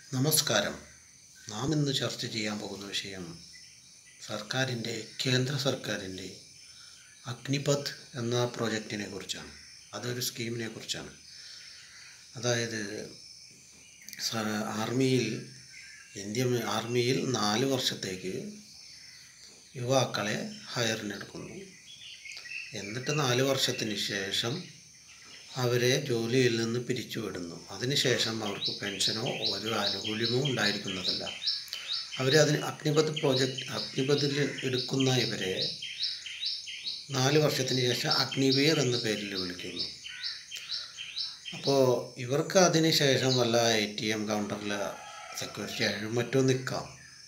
നമസ്കാരം നാം ഇന്ന് ചർച്ച ചെയ്യാൻ പോകുന്ന വിഷയം സർക്കാരിൻ്റെ കേന്ദ്ര സർക്കാരിൻ്റെ അഗ്നിപഥ് എന്ന പ്രോജക്റ്റിനെ കുറിച്ചാണ് അതൊരു സ്കീമിനെ കുറിച്ചാണ് അതായത് സ- ആർമിയിൽ ഇന്ത്യൻ ആർമിയിൽ നാല് വർഷത്തേക്ക് യുവാക്കളെ ഹയറിനെടുക്കുന്നു എന്നിട്ട് നാല് വർഷത്തിന് ശേഷം അവരെ ജോലിയിൽ നിന്ന് പിരിച്ചുവിടുന്നു അതിനുശേഷം അവർക്ക് പെൻഷനോ ഒരു ആനുകൂല്യമോ ഉണ്ടായിരിക്കുന്നതല്ല അവരെ അതിന് അഗ്നിപഥ് പ്രോജക്റ്റ് അഗ്നിപഥിൽ എടുക്കുന്ന ഇവരെ നാല് വർഷത്തിന് ശേഷം അഗ്നിവീർ എന്ന പേരിൽ വിളിക്കുന്നു അപ്പോൾ ഇവർക്ക് അതിന് ശേഷം വല്ല എ ടി എം കൗണ്ടറിൽ സെക്യൂരിറ്റി ആയിട്ടും മറ്റോ നിൽക്കാം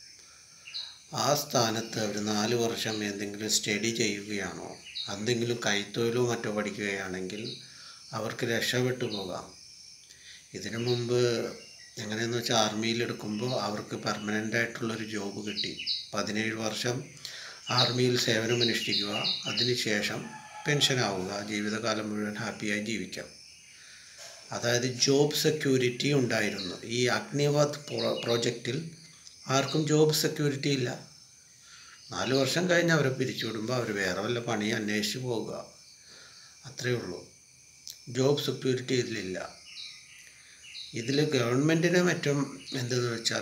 ആ സ്ഥാനത്ത് അവർ നാല് വർഷം എന്തെങ്കിലും സ്റ്റഡി ചെയ്യുകയാണോ എന്തെങ്കിലും കൈത്തൊഴിലോ മറ്റോ പഠിക്കുകയാണെങ്കിൽ അവർക്ക് രക്ഷപ്പെട്ടു പോകാം ഇതിനു മുമ്പ് എങ്ങനെയെന്ന് വെച്ചാൽ ആർമിയിൽ എടുക്കുമ്പോൾ അവർക്ക് പെർമനൻ്റ് ആയിട്ടുള്ളൊരു ജോബ് കിട്ടി പതിനേഴ് വർഷം ആർമിയിൽ സേവനമനുഷ്ഠിക്കുക അതിനുശേഷം പെൻഷനാവുക ജീവിതകാലം മുഴുവൻ ഹാപ്പിയായി ജീവിക്കാം അതായത് ജോബ് സെക്യൂരിറ്റി ഉണ്ടായിരുന്നു ഈ അഗ്നിപഥ് പ്രോ പ്രോജക്റ്റിൽ ആർക്കും ജോബ് സെക്യൂരിറ്റി ഇല്ല നാല് വർഷം കഴിഞ്ഞ് അവരെ പിരിച്ചുവിടുമ്പോൾ അവർ വേറെ വല്ല പണി അന്വേഷിച്ച് പോവുക അത്രയേ ഉള്ളൂ ജോബ് സെക്യൂരിറ്റി ഇതിലില്ല ഇതിൽ ഗവൺമെൻറ്റിന് മറ്റും എന്തെന്ന് വെച്ചാൽ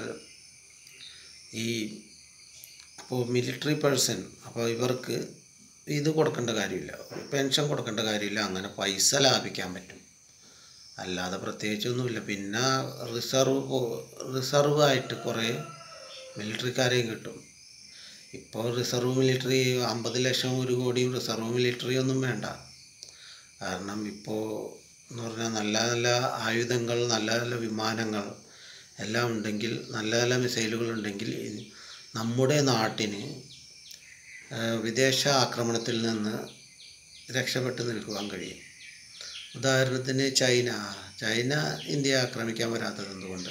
ഈ അപ്പോൾ മിലിറ്ററി പേഴ്സൺ അപ്പോൾ ഇവർക്ക് ഇത് കൊടുക്കേണ്ട കാര്യമില്ല പെൻഷൻ കൊടുക്കേണ്ട കാര്യമില്ല അങ്ങനെ പൈസ ലാഭിക്കാൻ പറ്റും അല്ലാതെ പ്രത്യേകിച്ചൊന്നുമില്ല പിന്നെ റിസർവ് റിസർവ് ആയിട്ട് കുറേ മിലിറ്ററിക്കാരെയും കിട്ടും ഇപ്പോൾ റിസർവ് മിലിറ്ററി അമ്പത് ലക്ഷം ഒരു കോടിയും റിസർവ് മിലിറ്ററി ഒന്നും വേണ്ട കാരണം ഇപ്പോൾ എന്ന് പറഞ്ഞാൽ നല്ല നല്ല ആയുധങ്ങൾ നല്ല നല്ല വിമാനങ്ങൾ എല്ലാം ഉണ്ടെങ്കിൽ നല്ല നല്ല മിസൈലുകൾ ഉണ്ടെങ്കിൽ ഇ- നമ്മുടെ നാട്ടിന് ആ, വിദേശ ആക്രമണത്തിൽ നിന്ന് രക്ഷപ്പെട്ട് നിൽക്കുവാൻ കഴിയും ഉദാഹരണത്തിന് ചൈന ചൈന ഇന്ത്യയെ ആക്രമിക്കാൻ വരാത്തത് എന്തുകൊണ്ട്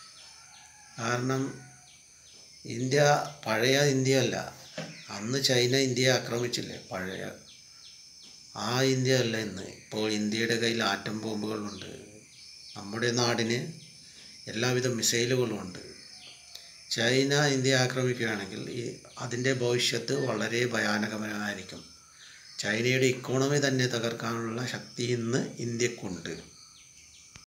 കാരണം ഇന്ത്യ പഴയ ഇന്ത്യ അല്ല അന്ന് ചൈന ഇന്ത്യയെ ആക്രമിച്ചില്ലേ പഴയ ആ ഇന്ത്യ അല്ല ഇന്ന് ഇപ്പോൾ ഇന്ത്യയുടെ കയ്യിൽ ആറ്റം ബോംബുകളുണ്ട് നമ്മുടെ നാടിന് എല്ലാവിധ മിസൈലുകളും ഉണ്ട് ചൈന ഇന്ത്യ ആക്രമിക്കുകയാണെങ്കിൽ ഈ അതിൻ്റെ ഭവിഷ്യത്ത് വളരെ ഭയാനകമായിരിക്കും ചൈനയുടെ ഇക്കോണമി തന്നെ തകർക്കാനുള്ള ശക്തി ഇന്ന് ഇന്ത്യക്കുണ്ട്